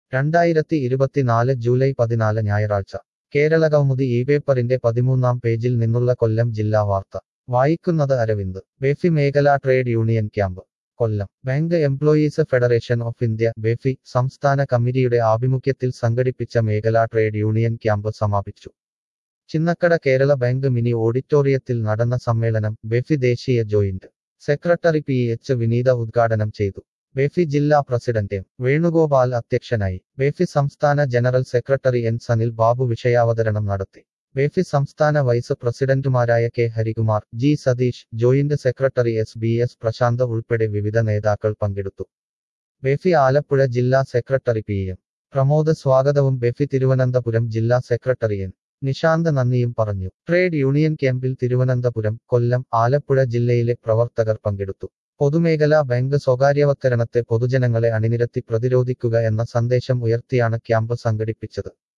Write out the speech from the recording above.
രണ്ടായിരത്തി ഇരുപത്തിനാല് ജൂലൈ പതിനാല് ഞായറാഴ്ച കേരള കൗമുദി ഈ പേപ്പറിന്റെ പതിമൂന്നാം പേജിൽ നിന്നുള്ള കൊല്ലം ജില്ലാ വാർത്ത വായിക്കുന്നത് അരവിന്ദ് ബെഫി മേഖലാ trade union camp Kollam bank employees federation of India BEFI സംസ്ഥാന കമ്മിറ്റിയുടെ ആഭിമുഖ്യത്തിൽ സംഘടിപ്പിച്ച മേഖലാ ട്രേഡ് യൂണിയൻ ക്യാമ്പ് സമാപിച്ചു ചിന്നക്കട കേരള ബാങ്ക് മിനി ഓഡിറ്റോറിയത്തിൽ നടന്ന സമ്മേളനം ബെഫി ദേശീയ joint secretary P H Vineetha ഉദ്ഘാടനം ചെയ്തു ബെഫി ജില്ലാ പ്രസിഡന്റ് എം വേണുഗോപാൽ അധ്യക്ഷനായി ബെഫി സംസ്ഥാന general secretary N Sanil Babu വിഷയാവതരണം നടത്തി ബെഫി സംസ്ഥാന വൈസ് പ്രസിഡന്റുമാരായ K Harikumar G Satheesh joint secretary S B S Prashanth ഉൾപ്പെടെ വിവിധ നേതാക്കൾ പങ്കെടുത്തു ബെഫി ആലപ്പുഴ ജില്ലാ സെക്രട്ടറി പി എം പ്രമോദ് സ്വാഗതവും ബെഫി തിരുവനന്തപുരം ജില്ലാ സെക്രട്ടറി എൻ നിശാന്ത് നന്ദിയും പറഞ്ഞു ട്രേഡ് യൂണിയൻ ക്യാമ്പിൽ തിരുവനന്തപുരം കൊല്ലം ആലപ്പുഴ ജില്ലയിലെ പ്രവർത്തകർ പങ്കെടുത്തു പൊതുമേഖലാ ബാങ്ക് സ്വകാര്യവത്കരണത്തെ പൊതുജനങ്ങളെ അണിനിരത്തി പ്രതിരോധിക്കുക എന്ന സന്ദേശം ഉയർത്തിയാണ് ക്യാമ്പ് സംഘടിപ്പിച്ചത്